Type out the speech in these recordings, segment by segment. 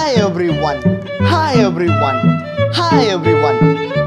Hi everyone. Hi everyone. Hi everyone.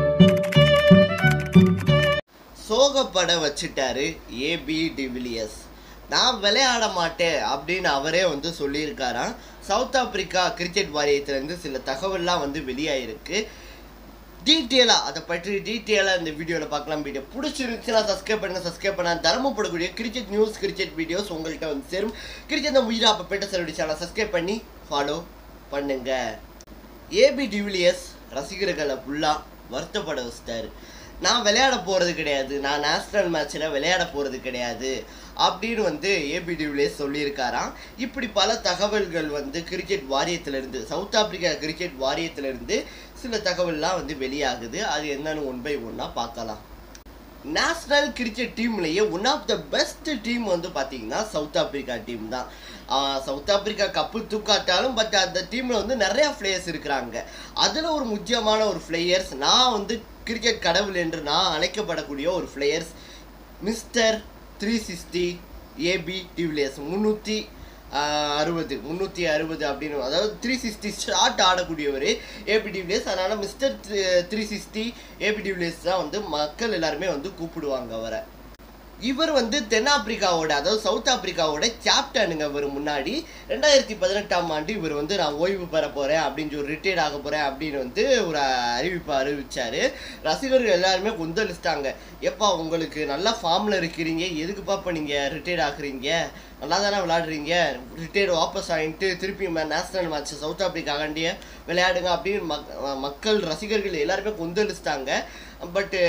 சோகப்பட வச்சுட்டாரு AB de Villiers நான் விளையாட மாட்டேன் அப்படின்னு அவரே வந்து சொல்லியிருக்காராம் சவுத் ஆப்பிரிக்கா கிரிக்கெட் வாரியத்திலேருந்து சில தகவல்லாம் வந்து வெளியாயிருக்கு டீட்டெயிலாக அதை பற்றி டீட்டெயிலாக இந்த வீடியோவில் பார்க்கலாம் வீடியோ பிடிச்சிருந்துச்சுன்னா சப்ஸ்கிரைப் பண்ணுங்க சப்ஸ்கிரைப் பண்ண தரமப்படக்கூடிய கிரிக்கெட் நியூஸ் கிரிக்கெட் வீடியோஸ் உங்கள்கிட்ட வந்து சேரும் கிரிக்கெட் நம்ம உயிரா அப்போ பேட்ட செலவு சேனல் சப்ஸ்கிரைப் பண்ணி ஃபாலோ பண்ணுங்க ஏபி டிவிலியர்ஸ் ரசிகர்களை ஃபுல்லாக வருத்தப்பட வச்சிட்டாரு நான் விளையாட போகிறது கிடையாது நான் நேஷ்னல் மேட்ச்சில் விளையாட போகிறது கிடையாது அப்படின்னு வந்து ஏபி டிவிலியர்ஸ் சொல்லியிருக்காராம் இப்படி பல தகவல்கள் வந்து கிரிக்கெட் வாரியத்திலிருந்து சவுத் ஆப்பிரிக்கா கிரிக்கெட் வாரியத்திலிருந்து சில தகவல்லாம் வந்து வெளியாகுது அது என்னன்னு ஒன் பை ஒன்னாக பார்க்கலாம் நேஷ்னல் கிரிக்கெட் டீம்லேயே one of the best team வந்து பார்த்தீங்கன்னா சவுத் ஆப்பிரிக்கா டீம் தான் ஆஹ் சவுத் ஆப்பிரிக்கா கப்பு தூக்காட்டாலும் பட் அந்த டீமில் வந்து நிறையா பிளேயர்ஸ் இருக்கிறாங்க அதில் ஒரு முக்கியமான ஒரு பிளேயர்ஸ் நான் வந்து கிரிக்கெட் கடவுள் என்று நான் அழைக்கப்படக்கூடிய ஒரு players mister three sixty AB de Villiers முந்நூற்றி அறுபது முந்நூற்றி அறுபது அப்படின்னு அதாவது த்ரீ சிக்ஸ்டி ஷாட் ஆடக்கூடியவர் ஏபி டிவிலியர்ஸ் அதனால் mister three sixty AB de Villiers தான் வந்து மக்கள் எல்லாருமே வந்து கூப்பிடுவாங்க அவரை இவர் வந்து தென்னாப்பிரிக்காவோட அதாவது சவுத் ஆப்பிரிக்காவோட கேப்டனுங்க இவர் முன்னாடி ரெண்டாயிரத்தி பதினெட்டாம் ஆண்டு இவர் வந்து நான் ஓய்வு பெற போகிறேன் அப்படின்னு சொல்லி ரிட்டையர்ட் ஆக போகிறேன் அப்படின்னு வந்து ஒரு அறிவிப்பு அறிவிச்சார் ரசிகர்கள் எல்லாருமே கொந்தளிச்சிட்டாங்க எப்பா உங்களுக்கு நல்லா ஃபார்மில் இருக்கிறீங்க எதுக்குப்பா இப்போ நீங்கள் ரிட்டையர்ட் ஆகுறீங்க நல்லா தானே விளையாடுறீங்க ரிட்டையர்டு வாபஸ் ஆகிட்டு திருப்பி நேஷனல் மேட்ச் சவுத் ஆப்பிரிக்காகாண்டிய விளையாடுங்க அப்படின்னு மக் மக்கள் ரசிகர்கள் எல்லாருமே கொந்தளிச்சிட்டாங்க பட்டு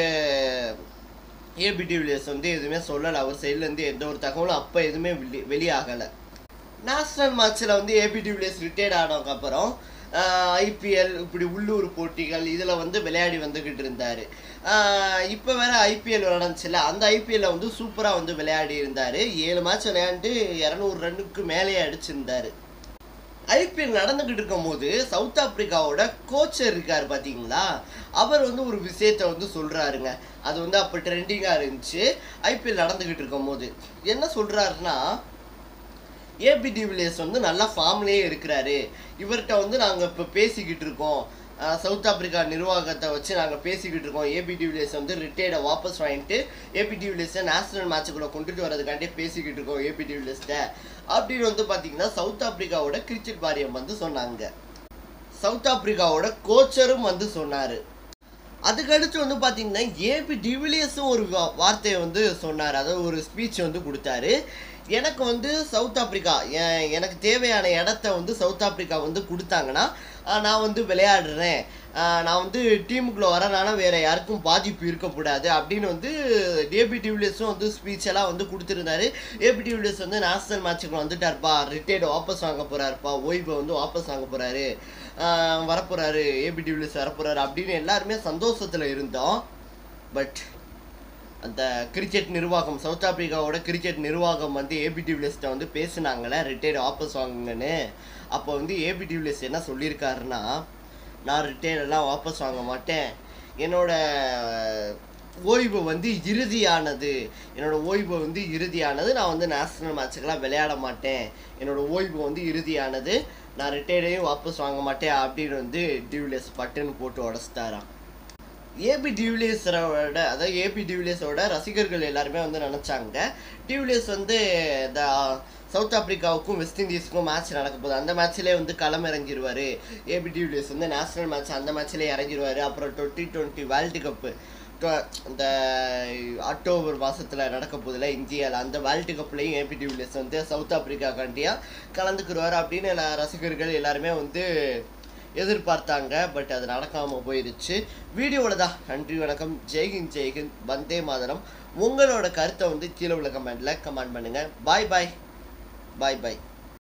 ஏபி டிவிலியர்ஸ் வந்து எதுவுமே சொல்லலை அவர் சைட்லேருந்து எந்த ஒரு தகவலும் அப்போ எதுவுமே வெளி வெளியாகலை நேஷ்னல் மேட்ச்சில் வந்து ஏபி டிவிலியர்ஸ் ரிட்டையர்ட் ஆனதுக்கப்புறம் ஐபிஎல் இப்படி உள்ளூர் போட்டிகள் இதில் வந்து விளையாடி வந்துக்கிட்டு இருந்தார் இப்போ வேற ஐபிஎல் நடந்துச்சுல அந்த ஐபிஎல்ல வந்து சூப்பராக வந்து விளையாடி இருந்தார் ஏழு மேட்ச் விளையாண்டு இரநூறு ரன்னுக்கு மேலேயே அடிச்சிருந்தார் ஐபிஎல் நடந்துக்கிட்டு இருக்கும்போது சவுத் ஆப்பிரிக்காவோட கோச்சர் இருக்கார் பார்த்தீங்களா அவர் வந்து ஒரு விஷயத்த வந்து சொல்கிறாருங்க அது வந்து அப்போ ட்ரெண்டிங்காக இருந்துச்சு ஐபிஎல் நடந்துக்கிட்டு இருக்கும்போது என்ன சொல்கிறாருன்னா ஏபி டிவிலியர்ஸ் வந்து நல்லா ஃபார்ம்லேயே இருக்கிறாரு இவர்கிட்ட வந்து நாங்கள் இப்போ பேசிக்கிட்டு இருக்கோம் அஹ் சவுத் ஆப்பிரிக்கா நிர்வாகத்தை வச்சு நாங்கள் பேசிக்கிட்டு இருக்கோம் ஏபி டிவிலியர்ஸ் வந்து ரிட்டையர்டை வாபஸ் வாங்கிட்டு ஏபி டிவிலியர்ஸை நேஷனல் மேட்சுக்குள்ளே கொண்டுட்டு வரதுக்காண்டி பேசிக்கிட்டு இருக்கோம் ஏபி டிவிலியர்ஸ்ட்ட அப்படின்னு வந்து பார்த்தீங்கன்னா சவுத் ஆப்பிரிக்காவோட கிரிக்கெட் வாரியம் வந்து சொன்னாங்க சவுத் ஆப்பிரிக்காவோட கோச்சரும் வந்து சொன்னார் அதுக்கடுத்து வந்து பார்த்தீங்கன்னா ஏபி டிவிலியர்ஸும் ஒரு வா- வார்த்தையை வந்து சொன்னார் அதாவது ஒரு ஸ்பீச் வந்து கொடுத்தாரு எனக்கு வந்து சவுத் ஆப்பிரிக்கா எ- எனக்கு தேவையான இடத்த வந்து சவுத் ஆப்பிரிக்கா வந்து கொடுத்தாங்கன்னா ஆஹ், நான் வந்து விளையாடுறேன் ஆஹ், நான் வந்து டீமுக்குள்ளே வரனால வேற யாருக்கும் பாதிப்பு இருக்கக்கூடாது அப்படின்னு வந்து ஏபி டிவிலியர்ஸும் வந்து ஸ்பீச் எல்லாம் வந்து கொடுத்துருந்தாரு ஏபி டிவிலியர்ஸ் வந்து நேஷனல் மேட்சுக்குள்ள வந்துட்டார்ப்பா ரிட்டையர்டு வாபஸ் வாங்க போறாருப்பா ஓய்வை வந்து வாபஸ் வாங்க போறாரு ஆஹ் வரப்போறாரு ஏபி டிவிலியர்ஸ் வரப்போறாரு அப்படின்னு எல்லாருமே சந்தோஷத்துல இருந்தோம் பட் அந்த கிரிக்கெட் நிர்வாகம் சவுத் ஆப்பிரிக்காவோட கிரிக்கெட் நிர்வாகம் வந்து ஏபி டிவிலியர்ஸ்ட்ட வந்து பேசுனாங்களே ரிட்டையர்டு வாபஸ் வாங்குங்கன்னு அப்போ வந்து ஏபி டிவிலியர்ஸ் என்ன சொல்லியிருக்காருன்னா நான் ரிட்டையர்ட் எல்லாம் வாபஸ் வாங்க மாட்டேன் என்னோட ஓய்வு வந்து இறுதியானது என்னோட ஓய்வு வந்து இறுதியானது நான் வந்து நேஷனல் மேட்சுக்கெல்லாம் விளையாட மாட்டேன் என்னோட ஓய்வு வந்து இறுதியானது நான் ரிட்டையர்டையும் வாபஸ் வாங்க மாட்டேன் அப்படின்னு வந்து டிவிலியர்ஸ் பட்டுன்னு போட்டு உடச்சிட்டாராம் ஏபி டிவிலியர்ஸோட அதாவது ஏபி டிவிலியர்ஸோட ரசிகர்கள் எல்லாருமே வந்து நினச்சாங்க டிவிலியர்ஸ் வந்து இந்த சவுத் ஆப்பிரிக்காவுக்கும் வெஸ்ட் இண்டீஸுக்கும் மேட்ச் நடக்க போகுது அந்த மேட்ச்லேயே வந்து களம் இறங்கிடுவார் ஏபி டிவிலியர்ஸ் வந்து நேஷனல் மேட்ச் அந்த மேட்ச்லேயே இறங்கிடுவார் அப்புறம் டுவெண்ட்டி டுவெண்ட்டி வேர்ல்டு கப்பு இந்த அக்டோபர் மாதத்தில் நடக்க போதில் இந்தியாவில் அந்த வேர்ல்டு கப்லேயும் ஏபி டிவிலியர்ஸ் வந்து சவுத் ஆப்பிரிக்கா காண்டியாக கலந்துக்குருவார் அப்படின்னு எல்லா ரசிகர்கள் எல்லாருமே வந்து எதிர்பார்த்தாங்க பட் அது நடக்காமல் போயிருச்சு வீடியோவோட தான் நன்றி வணக்கம் ஜெய்ஹிந்த் ஜெய்ஹிந்த் வந்தே மாதரம் உங்களோட கருத்தை வந்து கீழே உள்ள கமெண்ட்டில் கமெண்ட் பண்ணுங்கள் பாய் பாய் பாய் பாய்